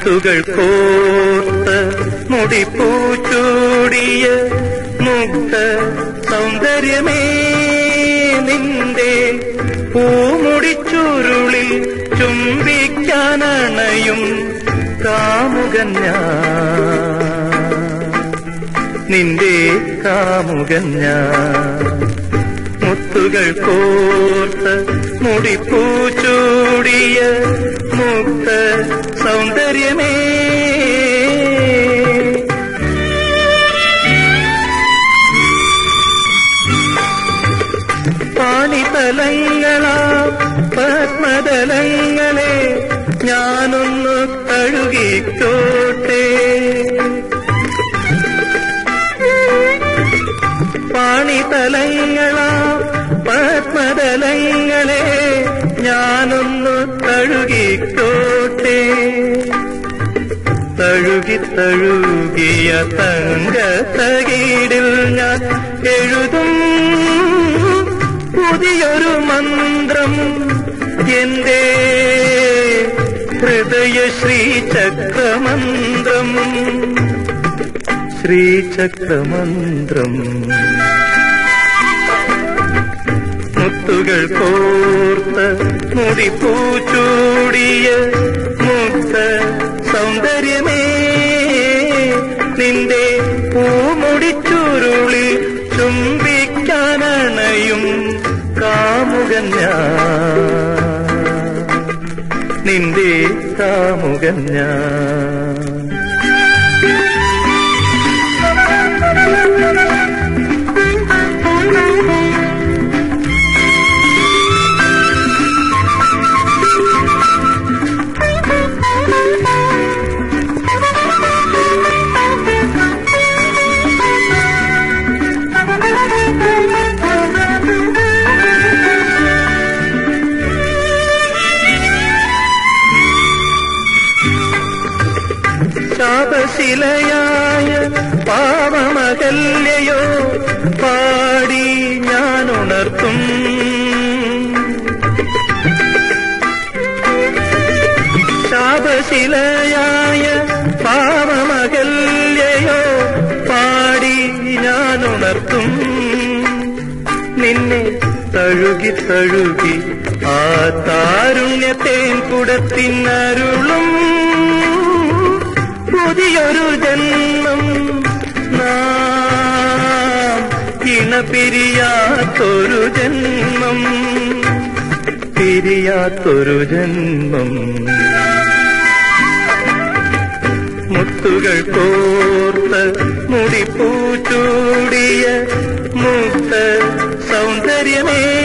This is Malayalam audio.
മുത്തുകൾ കോർത്ത മുടിപ്പൂച്ചൂടിയ മുക്ത സൗന്ദര്യമേ നിന്റെ പൂമുടിച്ചുരുളിൽ ചുംബിക്കാനണയും കാമുകൻ ഞാൻ നിന്റെ കാമുകൻ ഞാൻ മുത്തുകൾ കോർത്ത് മുടിപ്പൂച്ചൂടിയ മുക്ത സൗന്ദര്യമേ പാണിതലങ്ങളാ പത്മതലങ്ങളെ ഞാനൊന്ന് കഴുകിക്കോട്ടെ പാണിതലങ്ങളാ പത്മതലങ്ങളെ ഞാനൊന്ന് തഴുകിക്കോട്ടെ തഴുകി തഴുകിയ തങ്ക തകീടിൽ ഞാൻ എഴുതും പുതിയൊരു മന്ത്രം എന്റെ ഹൃദയ ശ്രീചക്രമന്ത്രം ശ്രീചക്രമന്ത്രം മുത്തുകൾ കോർത്ത മുടിപ്പൂച്ചൂടിയ മുക്ത സൗന്ദര്യമേ നിന്റെ പൂമുടിച്ചുരുളിൽ ചുംബിക്കാനണയും കാമുകൻ ഞാൻ നിന്റെ കാമുകൻ ഞാൻ ശാപശിലയായ പാവമകല്യയോ പാടി ഞാൻ ഉണർത്തും ശാപശിലയായ പാവമകല്യയോ പാടി ഞാൻ ഉണർത്തും നിന്നെ തഴുകി തഴുകി ആ താരുണ്യത്തേൻ കുടത്തിനരുളും പുതിയൊരു ജന്മം നാം ഇണപിരിയാത്തൊരു ജന്മം പിരിയാത്തൊരു ജന്മം മുത്തുകൾ കോർത്ത് മുടിപ്പൂച്ചൂടിയ മുക്ത സൗന്ദര്യമേ